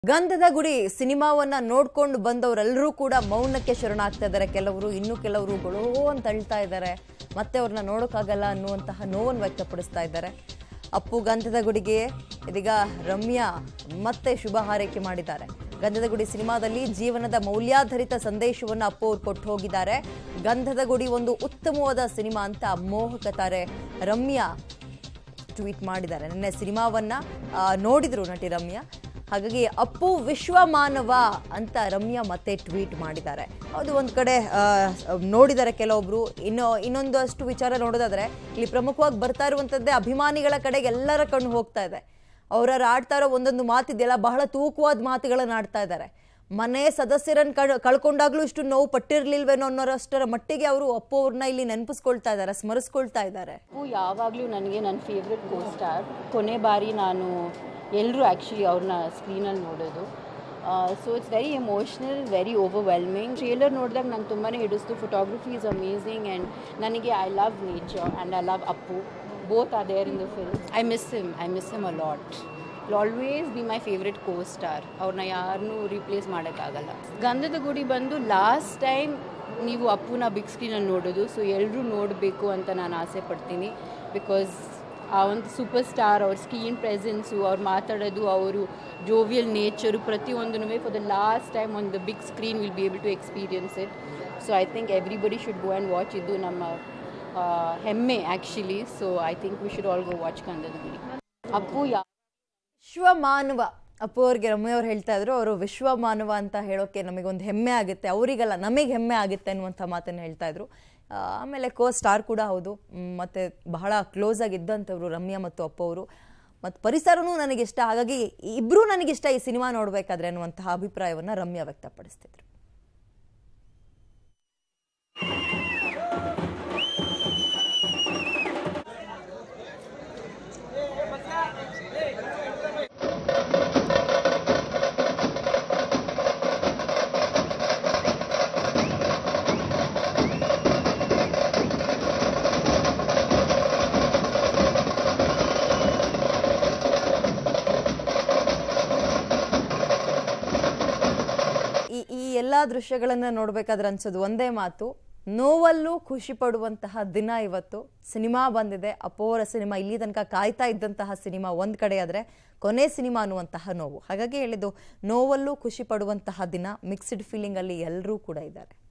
ಗಂಧದ ಗುಡಿ ಸಿನಿಮಾವನ್ನ ನೋಡ್ಕೊಂಡು ಬಂದವರೆಲ್ಲರೂ ಕೂಡ ಮೌನಕ್ಕೆ ಶರಣಾಗ್ತಾ ಇದ್ದಾರೆ ಕೆಲವರು ಇನ್ನು ಕೆಲವರು ಗೊಳೋ ಅಂತ ಅಳ್ತಾ ಇದ್ದಾರೆ ಮತ್ತೆ ಅವ್ರನ್ನ ನೋಡೋಕ್ಕಾಗಲ್ಲ ಅನ್ನುವಂತಹ ನೋವನ್ನು ವ್ಯಕ್ತಪಡಿಸ್ತಾ ಇದ್ದಾರೆ ಅಪ್ಪು ಗಂಧದ ಗುಡಿಗೆ ಇದೀಗ ರಮ್ಯಾ ಮತ್ತೆ ಶುಭ ಹಾರೈಕೆ ಮಾಡಿದ್ದಾರೆ ಗಂಧದ ಗುಡಿ ಸಿನಿಮಾದಲ್ಲಿ ಜೀವನದ ಮೌಲ್ಯಾಧಾರಿತ ಸಂದೇಶವನ್ನು ಅಪ್ಪು ಅವ್ರು ಕೊಟ್ಟು ಹೋಗಿದ್ದಾರೆ ಗಂಧದ ಗುಡಿ ಒಂದು ಉತ್ತಮವಾದ ಸಿನಿಮಾ ಅಂತ ಮೋಹಕ ತಾರೆ ರಮ್ಯಾ ಟ್ವೀಟ್ ಮಾಡಿದ್ದಾರೆ ನಿನ್ನೆ ಸಿನಿಮಾವನ್ನ ಆ, ನೋಡಿದ್ರು ನಟಿ ರಮ್ಯಾ ಹಾಗಾಗಿ ಅಪ್ಪು ವಿಶ್ವಮಾನವ ಅಂತ ರಮ್ಯಾ ಮತ್ತೆ ಟ್ವೀಟ್ ಮಾಡಿದ್ದಾರೆ ಅದು ಒಂದು ಕಡೆ ಆ, ನೋಡಿದ್ದಾರೆ ಕೆಲವೊಬ್ರು ಇನ್ನು ಇನ್ನೊಂದಷ್ಟು ವಿಚಾರ ನೋಡೋದಾದ್ರೆ ಇಲ್ಲಿ ಪ್ರಮುಖವಾಗಿ ಬರ್ತಾ ಇರುವಂಥದ್ದೇ ಅಭಿಮಾನಿಗಳ ಕಡೆಗೆ ಎಲ್ಲರ ಕಣ್ಣು ಹೋಗ್ತಾ ಇದೆ ಅವರ ಆಡ್ತಾ ಇರೋ ಒಂದೊಂದು ಮಾತಿದೆಯಲ್ಲ ಬಹಳ ತೂಕವಾದ ಮಾತುಗಳನ್ನ ಆಡ್ತಾ ಇದ್ದಾರೆ ಮನೆ ಸದಸ್ಯರನ್ನ ಕಳ್ ಕಳ್ಕೊಂಡಾಗ್ಲೂ ಇಷ್ಟು ನೋವು ಪಟ್ಟಿರ್ಲಿಲ್ವೇನೋ ಅನ್ನೋರಷ್ಟರ ಮಟ್ಟಿಗೆ ಅವರು ಅಪ್ಪು ಅವ್ರನ್ನ ಇಲ್ಲಿ ನೆನಪಿಸ್ಕೊಳ್ತಾ ಇದ್ದಾರೆ ಸ್ಮರಿಸ್ಕೊಳ್ತಾ ಇದ್ದಾರೆ ಅಪ್ಪು ಯಾವಾಗಲೂ ನನಗೆ ನನ್ನ ಫೇವ್ರೆಟ್ ಕೋ ಸ್ಟಾರ್ ಕೊನೆ ಬಾರಿ ನಾನು ಎಲ್ಲರೂ ಆ್ಯಕ್ಚುಲಿ ಅವ್ರನ್ನ ಸ್ಕ್ರೀನಲ್ಲಿ ನೋಡೋದು so it's very emotional very overwhelming trailer ನೋಡಿದಾಗ ನಂಗೆ ತುಂಬಾ ಹಿಡಿಸ್ತು ಫೋಟೋಗ್ರಫಿ ಇಸ್ ಅಮೇಝಿಂಗ್ ಆ್ಯಂಡ್ ನನಗೆ I love nature and I love Appu both are there in the film I miss him I miss him a lot always be my favourite co star ಅವ್ರನ್ನ ಯಾರನ್ನೂ replace ಮಾಡೋಕ್ಕಾಗಲ್ಲ ಗಂಧದ ಗುಡಿ ಬಂದು last time ನೀವು ಅಪ್ಪುನ big ಸ್ಕ್ರೀನಲ್ಲಿ ನೋಡೋದು so ಎಲ್ಲರೂ ನೋಡಬೇಕು ಅಂತ ನಾನು ಆಸೆ ಪಡ್ತೀನಿ ಬಿಕಾಸ್ ಆ ಒಂದು ಸೂಪರ್ ಸ್ಟಾರ್ ಅವ್ರ ಸ್ಕ್ರೀನ್ ಪ್ರೆಸೆನ್ಸು ಅವ್ರು ಮಾತಾಡೋದು ಅವರು ಜೋವಿಯಲ್ ನೇಚರು ಪ್ರತಿಯೊಂದೂ for the last time on the big screen will be able to experience it so I think everybody should go and watch ಇದು ನಮ್ಮ ಆ, ಹೆಮ್ಮೆ actually so I think we should all go watch Gandhada Gudi Appu ಯಾ ವಿಶ್ವಮಾನವ ಅಪ್ಪು ಅವ್ರಿಗೆ ರಮ್ಯ ಅವ್ರು ಹೇಳ್ತಾ ಇದ್ರು ಅವರು ವಿಶ್ವಮಾನವ ಅಂತ ಹೇಳೋಕೆ ನಮಗೊಂದು ಹೆಮ್ಮೆ ಆಗುತ್ತೆ ಅವರಿಗಲ್ಲ ನಮಗೆ ಹೆಮ್ಮೆ ಆಗುತ್ತೆ ಅನ್ನುವಂಥ ಮಾತನ್ನು ಹೇಳ್ತಾ ಇದ್ರು ಆ, ಆಮೇಲೆ ಕೋ ಸ್ಟಾರ್ ಕೂಡ ಹೌದು ಮ್, ಮತ್ತೆ ಬಹಳ ಕ್ಲೋಸ್ ಆಗಿದ್ದಂಥವ್ರು ರಮ್ಯಾ ಮತ್ತು ಅಪ್ಪು ಅವರು ಮತ್ತು ಪರಿಸರನೂ ನನಗಿಷ್ಟ ಹಾಗಾಗಿ ಇಬ್ಬರೂ ನನಗಿಷ್ಟ ಈ ಸಿನಿಮಾ ನೋಡಬೇಕಾದ್ರೆ ಅನ್ನುವಂತಹ ಅಭಿಪ್ರಾಯವನ್ನು ರಮ್ಯಾ ವ್ಯಕ್ತಪಡಿಸ್ತಿದ್ರು ಈ ಈ ಎಲ್ಲ ದೃಶ್ಯಗಳನ್ನ ನೋಡ್ಬೇಕಾದ್ರೆ ಅನ್ಸೋದು ಒಂದೇ ಮಾತು ನೋವಲ್ಲೂ ಖುಷಿ ಪಡುವಂತಹ ದಿನ ಇವತ್ತು ಸಿನಿಮಾ ಬಂದಿದೆ ಅಪೋರ ಸಿನಿಮಾ ಇಲ್ಲಿ ತನಕ ಕಾಯ್ತಾ ಇದ್ದಂತಹ ಸಿನಿಮಾ ಒಂದ್ ಕಡೆ ಆದ್ರೆ ಕೊನೆ ಸಿನಿಮಾ ಅನ್ನುವಂತಹ ನೋವು ಹಾಗಾಗಿ ಹೇಳಿದ್ದು ನೋವಲ್ಲೂ ಖುಷಿ ಪಡುವಂತಹ ದಿನ ಮಿಕ್ಸ್ಡ್ ಫೀಲಿಂಗ್ ಅಲ್ಲಿ ಎಲ್ಲರೂ ಕೂಡ ಇದ್ದಾರೆ